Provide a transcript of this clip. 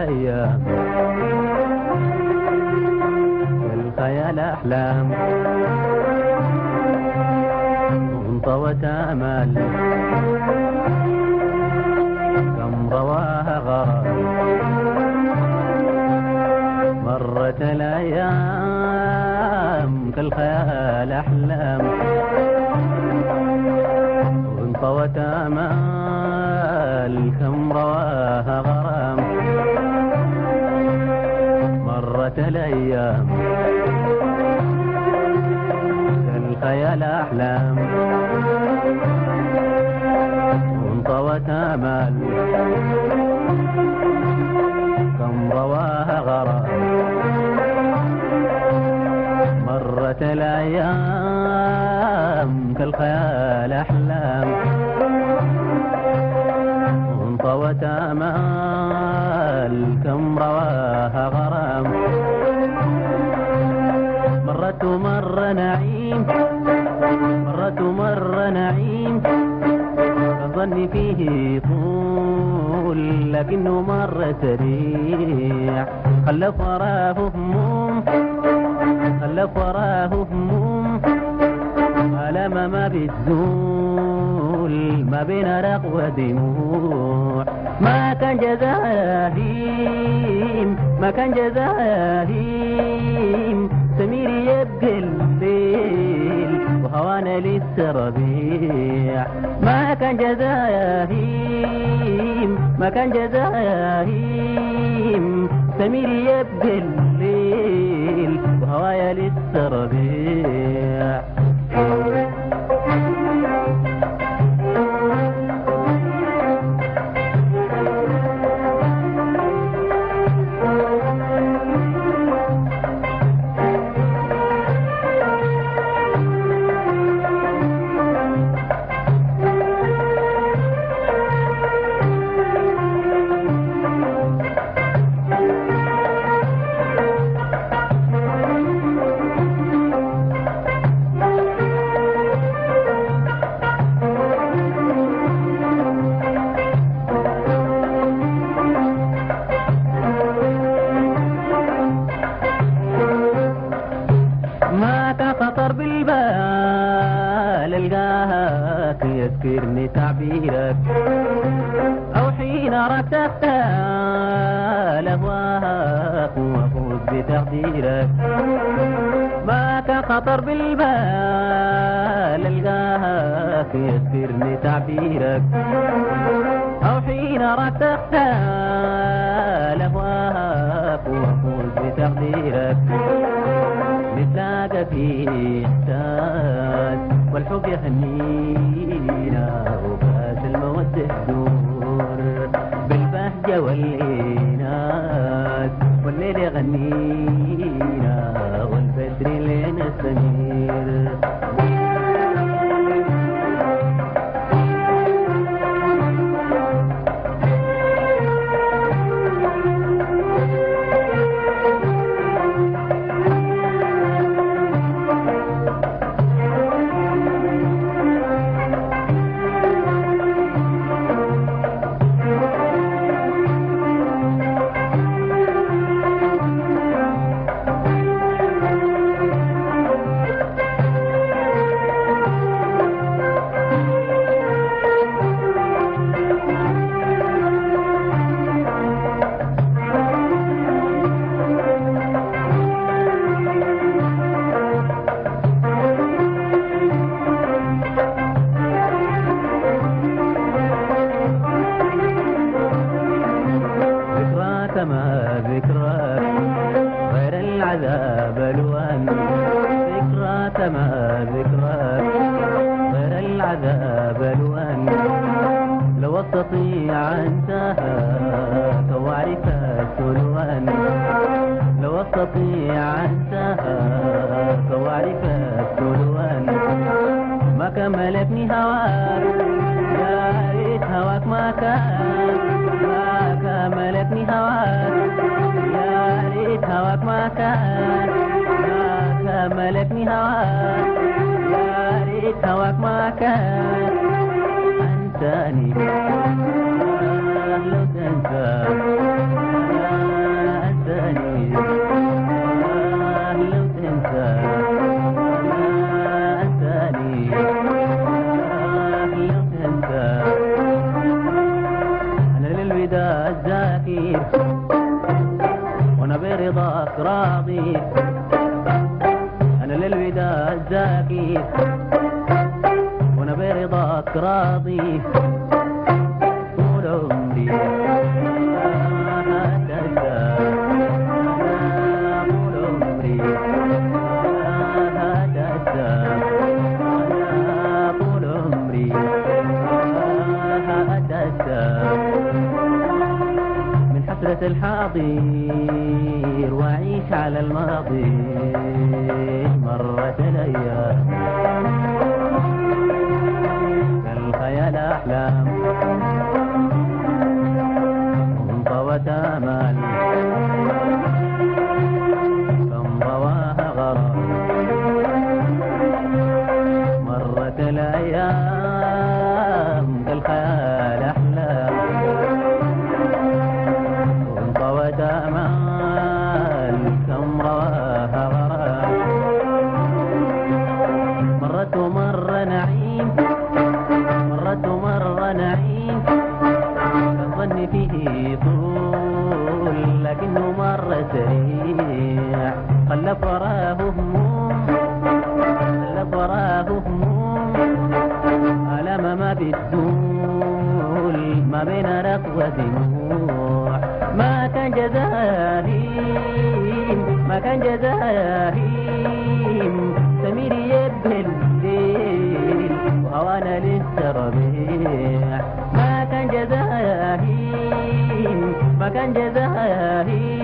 الأيام الخيال أحلام وانطوت آمال كم رواها غرام مرت الأيام كالخيال أحلام وانطوت آمال كم رواها غرام مرت الأيام كالخيال أحلام وانطوت آمال كم رواها غرام مرت الأيام كالخيال أحلام وانطوت آمال كم رواها غرام مرت مر نعيم مرت مر نعيم الظن فيه طول لكنه مر سريع خلف وراه هموم خلف وراه هموم ألم ما بتزول ما بين رق ودموع ما كان جزاهيم ما كان جزاهيم سمير يبقى الليل وهوانا لسه ربيع ما كان جزاهيم ما كان جزاهيم سمير يبقى الليل وهوايا لسه ربيع ما كان خطر بالبال القاك يذكرني تعبيرك او حين ركبت لهواك وافوز بتقديرك ما كان خطر بالبال القاك يذكرني تعبيرك او حين ركبت لهواك وافوز بتقديرك نتلاقى في إحساس والحب يهنينا وكاس المودة تدور بالبهجة والإناث والليل يغنينا والبدر لنا سمير ذكراك ما ذكراك غير العذاب الوان ذكراك ما ذكراك غير العذاب الوان لو استطيع انتهاك واعرف السلوان لو استطيع انتهاك واعرف السلوان ما كملتني هواك يا ريت هواك ما كان ما كملتني هواك يا ريت هواك ما كان ما كملتني هواك يا ريت هواك ما كان أنساني لو تنسى ماضي أنا للوداع الزاكي وأنا برضاك راضي طول عمري هكذا طول عمري هكذا طول عمري هكذا من حسرة الحاضر وأعيش على الماضي مرت الأيام كالخيال أحلام انطوت آمال كم رواها غرام مرت الأيام كالخيال أحلام وانطوت آمال كم رواها غرام مرت ومر نعيم مرت ومر نعيم الظن فيه طول لكنه مر سريع خلف وراه هموم خلف وراه هموم ألم ما بتزول ما بين رقوة دموع ما كان جزاهيم ما كان جزاهيم سمير يبهي الليل وهوانا لسه ربيع ما كان جزاهيم ما كان جزاهيم